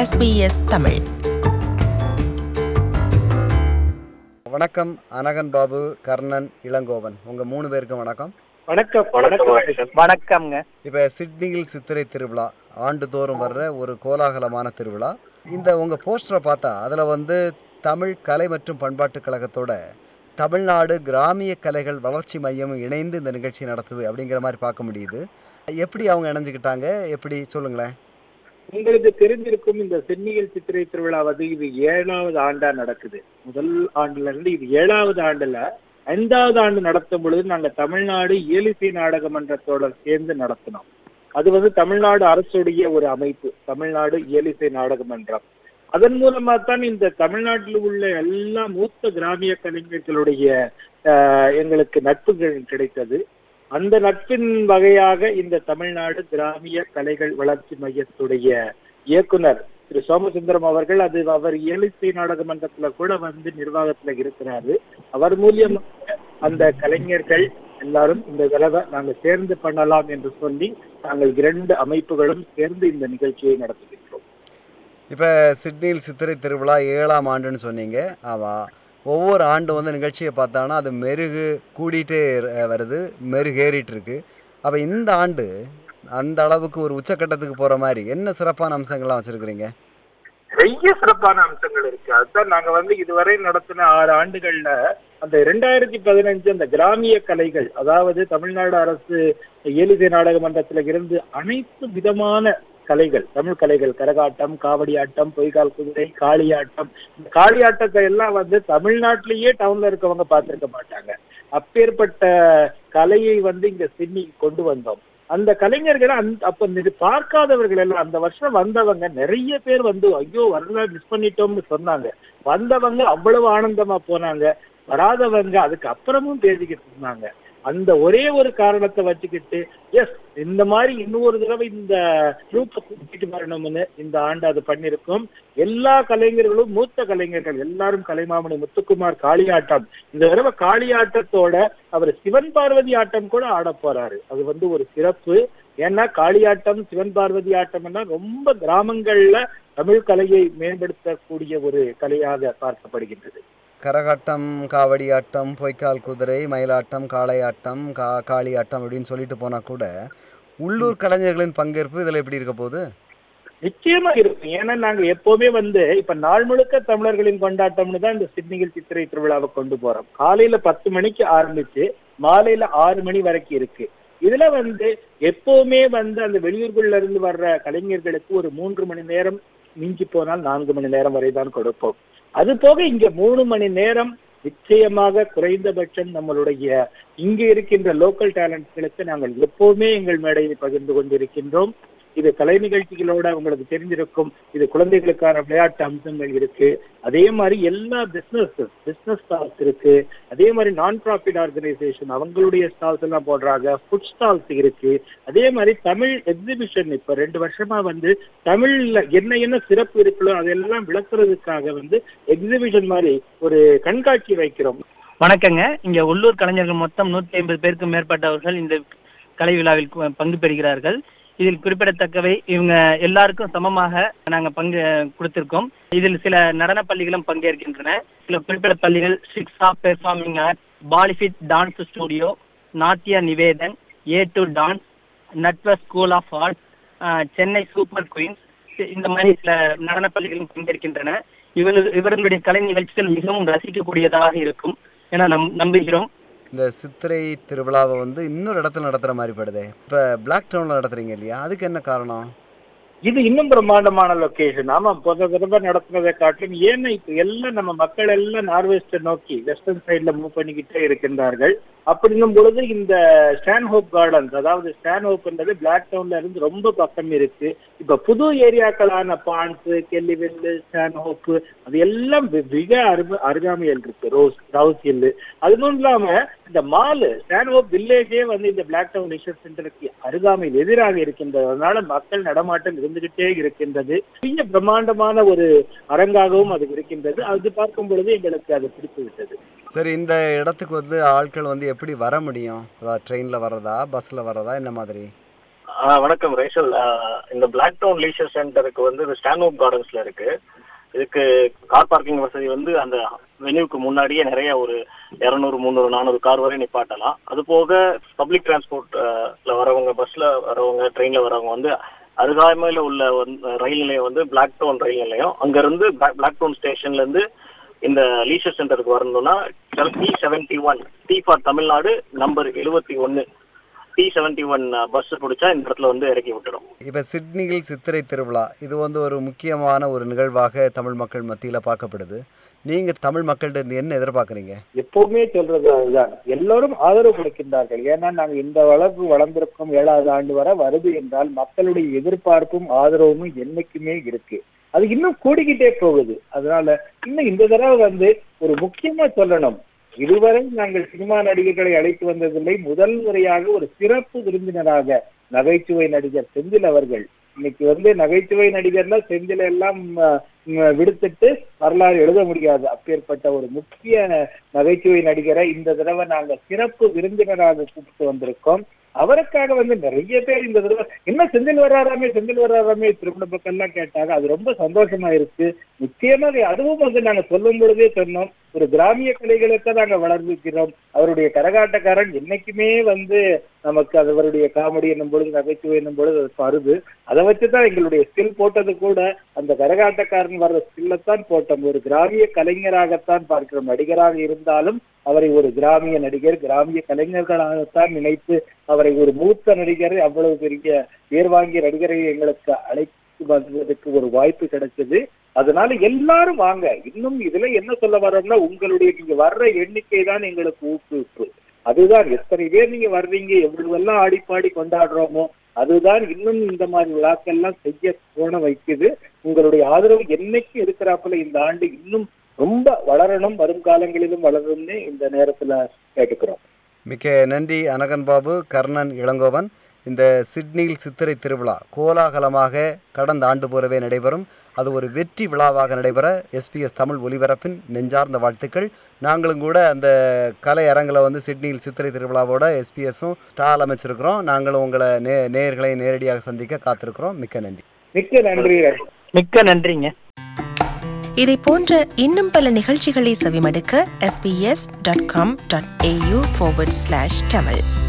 SBS Tamil வணக்கம் அனகன் பாபு கர்ணன் இளங்கோவன் உங்க மூணு பேருக்கும் வணக்கம் வணக்கம் வணக்கம் வணக்கம்ங்க இப்போ சிட்னியில் சித்திரை திருவிழா ஆண்டுதோறும் வர்ற ஒரு கோலாகலமான திருவிழா இந்த உங்க போஸ்டரை பார்த்தா அதில் வந்து தமிழ் கலை மற்றும் பண்பாட்டுக் கழகத்தோட தமிழ்நாடு கிராமிய கலைகள் வளர்ச்சி மையம் இணைந்து இந்த நிகழ்ச்சி நடத்துது அப்படிங்கிற மாதிரி பார்க்க முடியுது எப்படி அவங்க இணைஞ்சுக்கிட்டாங்க எப்படி சொல்லுங்களேன் உங்களுக்கு தெரிஞ்சிருக்கும் இந்த சென்னியல் சித்திரை திருவிழா வந்து இது ஏழாவது ஆண்டா நடக்குது முதல் ஆண்டுல இருந்து இது ஏழாவது ஆண்டுல ஐந்தாவது ஆண்டு நடத்தும் பொழுது நாங்க தமிழ்நாடு இயலிசை நாடக மன்றத்தோட சேர்ந்து நடத்தினோம் அது வந்து தமிழ்நாடு அரசுடைய ஒரு அமைப்பு தமிழ்நாடு இயலிசை நாடக மன்றம் அதன் மூலமா தான் இந்த தமிழ்நாட்டில் உள்ள எல்லா மூத்த கிராமிய கலைஞர்களுடைய ஆஹ், எங்களுக்கு நட்புகள் கிடைத்தது அந்த நட்பின் வகையாக இந்த தமிழ்நாடு கிராமிய கலைகள் வளர்ச்சி மையத்துடைய இயக்குனர் திரு சோமசுந்தரம் அவர்கள் அது அவர் இயலிசை நாடக மன்றத்துல கூட வந்து நிர்வாகத்துல இருக்கிறாரு அவர் மூலியமாக அந்த கலைஞர்கள் எல்லாரும் இந்த தடவை நாங்க சேர்ந்து பண்ணலாம் என்று சொல்லி நாங்கள் இரண்டு அமைப்புகளும் சேர்ந்து இந்த நிகழ்ச்சியை நடத்துகின்றோம் இப்போ சிட்னியில் சித்திரை திருவிழா ஏழாம் ஆண்டுன்னு சொன்னீங்க ஆமாம் ஒவ்வொரு ஆண்டு வந்து நிகழ்ச்சியை பார்த்தானா அது மெருகு கூடிட்டே அஹ், வருது மெருகேறிட்டு இருக்கு அப்போ இந்த ஆண்டு அந்த அளவுக்கு ஒரு உச்சக்கட்டத்துக்கு போகிற மாதிரி என்ன சிறப்பான அம்சங்கள்லாம் வச்சுருக்கிறீங்க நிறைய சிறப்பான அம்சங்கள் இருக்கு அதுதான் நாங்க வந்து இதுவரை நடத்தின ஆறு ஆண்டுகள்ல அந்த இரண்டாயிரத்தி பதினஞ்சு அந்த கிராமிய கலைகள் அதாவது தமிழ்நாடு அரசு இயலிசை நாடக மன்றத்துல இருந்து அனைத்து விதமான கலைகள் தமிழ் கலைகள் கரகாட்டம் காவடி ஆட்டம் பொய்கால் குதிரை காளியாட்டம் இந்த காளியாட்டத்தை எல்லாம் வந்து தமிழ்நாட்டிலேயே டவுன்ல இருக்கவங்க பார்த்திருக்க மாட்டாங்க அப்பேற்பட்ட கலையை வந்து இங்க சின்னி கொண்டு வந்தோம் அந்த கலைஞர்கள் அந்த அப்ப இது பார்க்காதவர்கள் எல்லாம் அந்த வருஷம் வந்தவங்க நிறைய பேர் வந்து ஐயோ வரல மிஸ் பண்ணிட்டோம்னு சொன்னாங்க வந்தவங்க அவ்வளவு ஆனந்தமா போனாங்க வராதவங்க அதுக்கு அப்புறமும் பேசிக்கிட்டு இருந்தாங்க அந்த ஒரே ஒரு காரணத்தை வச்சுக்கிட்டு எஸ் இந்த மாதிரி இன்னொரு தடவை இந்த குரூப்பை கூட்டிட்டு வரணும்னு இந்த ஆண்டு அது பண்ணிருக்கோம் எல்லா கலைஞர்களும் மூத்த கலைஞர்கள் எல்லாரும் கலைமாமணி முத்துக்குமார் காளியாட்டம் இந்த தடவை காளியாட்டத்தோட அவர் சிவன் பார்வதி ஆட்டம் கூட ஆட போறாரு அது வந்து ஒரு சிறப்பு ஏன்னா காளியாட்டம் சிவன் பார்வதி ஆட்டம்னா ரொம்ப கிராமங்கள்ல தமிழ் கலையை மேம்படுத்தக்கூடிய ஒரு கலையாக பார்க்கப்படுகின்றது கரகாட்டம் காவடி ஆட்டம் பொய்க்கால் குதிரை மயிலாட்டம் காளையாட்டம் கா காளியாட்டம் அப்படின்னு சொல்லிட்டு போனால் கூட உள்ளூர் கலைஞர்களின் பங்கேற்பு இதில் எப்படி இருக்க போகுது நிச்சயமா இருக்கும் ஏன்னா நாங்க எப்பவுமே வந்து இப்ப நாள் முழுக்க தமிழர்களின் கொண்டாட்டம்னு தான் இந்த சிட்னியில் சித்திரை திருவிழாவை கொண்டு போறோம் காலையில பத்து மணிக்கு ஆரம்பிச்சு மாலையில ஆறு மணி வரைக்கும் இருக்கு இதுல வந்து எப்பவுமே வந்து அந்த வெளியூர்கள்ல இருந்து வர்ற கலைஞர்களுக்கு ஒரு மூன்று மணி நேரம் மிஞ்சி போனால் நான்கு மணி நேரம் வரை தான் கொடுப்போம் அது போக இங்க மூணு மணி நேரம் நிச்சயமாக குறைந்தபட்சம் நம்மளுடைய இங்க இருக்கின்ற லோக்கல் டேலண்ட்களுக்கு நாங்கள் எப்பவுமே எங்கள் மேடையில் பகிர்ந்து கொண்டிருக்கின்றோம் இது கலை நிகழ்ச்சிகளோட உங்களுக்கு தெரிஞ்சிருக்கும் இது குழந்தைகளுக்கான விளையாட்டு அம்சங்கள் இருக்கு அதே மாதிரி எல்லா பிசினஸ் பிசினஸ் ஸ்டால்ஸ் இருக்கு அதே மாதிரி நான் ப்ராஃபிட் ஆர்கனைசேஷன் அவங்களுடைய ஸ்டால்ஸ் எல்லாம் போடுறாங்க ஃபுட் ஸ்டால்ஸ் இருக்கு அதே மாதிரி தமிழ் எக்ஸிபிஷன் இப்ப ரெண்டு வருஷமா வந்து தமிழ்ல என்ன என்ன சிறப்பு இருக்குல்லோ அதெல்லாம் விளக்குறதுக்காக வந்து எக்ஸிபிஷன் மாதிரி ஒரு கண்காட்சி வைக்கிறோம் வணக்கங்க இங்க உள்ளூர் கலைஞர்கள் மொத்தம் நூத்தி ஐம்பது பேருக்கும் மேற்பட்டவர்கள் இந்த கலை விழாவில் கு- பங்கு பெறுகிறார்கள் இதில் குறிப்பிடத்தக்கவை இவங்க எல்லாருக்கும் சமமாக நாங்க பங்கு கொடுத்திருக்கோம் இதில் சில நடன பள்ளிகளும் பங்கேற்கின்றன சில குறிப்பிட்ட பள்ளிகள் சிக்ஸா பெர்ஃபார்மிங் ஆர்ட் பாலிஃபிட் dance studio Natya Nivedan A to dance நட்வ school of art Chennai super queens இந்த மாதிரி சில நடன பள்ளிகளும் பங்கேற்கின்றன இவர்கள் இவர்களுடைய கலை நிகழ்ச்சிகள் மிகவும் ரசிக்கக்கூடியதாக இருக்கும் என நம் நம்புகிறோம் இந்த சித்திரை திருவிழாவை வந்து இன்னொரு இடத்துல நடத்துகிற மாதிரி படுதே இப்போ பிளாக் டவுனில் நடத்துறீங்க இல்லையா அதுக்கு என்ன காரணம் இது இன்னும் பிரம்மாண்டமான லொகேஷன் ஆமா போன தடவை நடத்துனதை காட்டிலும் ஏன்னா இப்ப எல்லாம் நம்ம மக்கள் எல்லாம் நார்வெஸ்ட நோக்கி வெஸ்டர்ன் சைட்ல மூவ் பண்ணிக்கிட்டே இருக்கின்றார்கள் அப்படின்னும் பொழுது இந்த ஸ்டான் ஹோப் கார்டன்ஸ் அதாவது ஸ்டான் ஹோப்ன்றது பிளாக் டவுன்ல இருந்து ரொம்ப பக்கம் இருக்கு இப்ப புது ஏரியாக்களான பான்ஸ் கெல்லிவெல்லு ஸ்டான் ஹோப் அது எல்லாம் வெ- மிக அரும அருகாமையில் இருக்கு ரோஸ் ரவுஸ் ஹில்லு அதுவும் இல்லாம இந்த மாலு ஸ்டான் ஹோப் வில்லேஜே வந்து இந்த பிளாக் டவுன் ரிசர்ச் சென்டருக்கு அருகாமையில் எதிராக இருக்கின்றது அதனால மக்கள் நடமாட்டம் இருந்துகிட்டே இருக்கின்றது பெரிய பிரம்மாண்டமான ஒரு அரங்காகவும் அது இருக்கின்றது அது பார்க்கும் பொழுது எங்களுக்கு அது பிடித்து விட்டது சரி இந்த இடத்துக்கு வந்து ஆட்கள் வந்து எப்படி வர முடியும் அதாவது ட்ரெயினில் வர்றதா பஸ்ஸில் வர்றதா என்ன மாதிரி ஆ, வணக்கம் ரேஷல் ஆ, இந்த பிளாக் டவுன் லீஷர் சென்டருக்கு வந்து இது ஸ்டான்ஹோப் கார்டன்ஸ்ல இருக்கு இதுக்கு கார் பார்க்கிங் வசதி வந்து அந்த வென்யூக்கு முன்னாடியே நிறைய ஒரு இரநூறு முந்நூறு நானூறு கார் வரை நிப்பாட்டலாம் அது போக பப்ளிக் டிரான்ஸ்போர்ட்ல வரவங்க பஸ்ல வரவங்க ட்ரெயின்ல வரவங்க வந்து அருகாமையில உள்ள வந்து ரயில் நிலையம் வந்து பிளாக் டவுன் ரயில் நிலையம் அங்க இருந்து பிளாக் டவுன் ஸ்டேஷன்ல இருந்து இந்த லீஷர் சென்டருக்கு வரணும்னா T seventy one T for Tamil Nadu number எழுபத்தி ஒன்னு டி செவன்டி ஒன் பஸ் பிடிச்சா இந்த இடத்துல வந்து இறக்கி விட்டுடும் இப்போ சிட்னியில் சித்திரை திருவிழா இது வந்து ஒரு முக்கியமான ஒரு நிகழ்வாக தமிழ் மக்கள் மத்தியில் பார்க்கப்படுது நீங்கள் தமிழ் மக்கள்கிட்ட இருந்து என்ன எதிர்பார்க்குறீங்க எப்பவுமே சொல்றது அதுதான் எல்லோரும் ஆதரவு கொடுக்கின்றார்கள் ஏன்னா நாங்க இந்த வளர்ப்பு வளர்ந்திருக்கும் ஏழாவது ஆண்டு வரை வருது என்றால் மக்களுடைய எதிர்பார்ப்பும் ஆதரவும் என்னைக்குமே இருக்கு அது இன்னும் கூடிக்கிட்டே போகுது அதனால இன்னும் இந்த தடவை வந்து ஒரு முக்கியமா சொல்லணும் இதுவரை நாங்கள் சினிமா நடிகர்களை அழைத்து வந்ததில்லை முதல் முறையாக ஒரு சிறப்பு விருந்தினராக நகைச்சுவை நடிகர் செந்தில் அவர்கள் இன்னைக்கு வந்து நகைச்சுவை நடிகர்னா செந்தில் எல்லாம் அஹ், ம், விடுத்துட்டு வரலாறு எழுத முடியாது அப்பேற்பட்ட ஒரு முக்கிய நகைச்சுவை நடிகரை இந்த தடவை நாங்க சிறப்பு விருந்தினராக கூப்பிட்டு வந்திருக்கோம் அவருக்காக வந்து நிறைய பேர் இந்த தடவை என்ன செந்தில் வர்றாராமே செந்தில் வர்றாராமே திருமண பக்கம் எல்லாம் கேட்டாங்க அது ரொம்ப சந்தோஷமா இருக்கு நிச்சயமாக அதுவும் வந்து நாங்க சொல்லும் பொழுதே சொன்னோம் ஒரு கிராமிய கலைகளுக்கு நாங்க வளர்ந்துக்கிறோம் அவருடைய கரகாட்டக்காரன் என்னைக்குமே வந்து நமக்கு அது அவருடைய காமெடி என்னும் பொழுது நகைச்சுவை என்னும் பொழுது அது வருது அதை வச்சுதான் எங்களுடைய ஸ்கில் போட்டது கூட அந்த கரகாட்டக்காரன் வர்ற ஸ்கில்லத்தான் போட்டோம் ஒரு கிராமிய கலைஞராகத்தான் பார்க்கிறோம் நடிகராக இருந்தாலும் அவரை ஒரு கிராமிய நடிகர் கிராமிய கலைஞர்களாகத்தான் நினைத்து அவரை ஒரு மூத்த நடிகர் அவ்வளவு பெரிய பேர் வாங்கிய நடிகரை எங்களுக்கு அழைத்து வந்ததுக்கு ஒரு வாய்ப்பு கிடைச்சது அதனால எல்லாரும் வாங்க இன்னும் இதுல என்ன சொல்ல வரோம்னா உங்களுடைய நீங்க வர்ற எண்ணிக்கை தான் எங்களுக்கு ஊக்குவிப்பு அதுதான் எத்தனை பேர் நீங்க வர்றீங்க எவ்வளவு எல்லாம் ஆடி பாடி கொண்டாடுறோமோ அதுதான் இன்னும் இந்த மாதிரி விழாக்கள்லாம் செய்ய தோண வைக்குது உங்களுடைய ஆதரவு என்னைக்கு இருக்கிறாப்புல இந்த ஆண்டு இன்னும் ரொம்ப வளரணும் வரும் காலங்களிலும் வளரும்னு இந்த நேரத்துல கேட்டுக்கிறோம் மிக்க நன்றி அனகன் பாபு கர்ணன் இளங்கோவன் இந்த சிட்னியில் சித்திரை திருவிழா கோலாகலமாக கடந்த ஆண்டு போலவே நடைபெறும் அது ஒரு வெற்றி விழாவாக நடைபெற எஸ்பிஎஸ் தமிழ் ஒலிபரப்பின் நெஞ்சார்ந்த வாழ்த்துக்கள் நாங்களும் கூட அந்த கலை அரங்கில் வந்து சிட்னியில் சித்திரை திருவிழாவோட எஸ்பிஎஸும் ஸ்டால் அமைச்சிருக்கிறோம் நாங்களும் உங்களை நே நேயர்களை நேரடியாக சந்திக்க காத்திருக்கிறோம் மிக்க நன்றி மிக்க நன்றி மிக்க நன்றிங்க இதை போன்ற இன்னும் பல நிகழ்ச்சிகளை செவிமடுக்க sbs.com.au forward slash tamil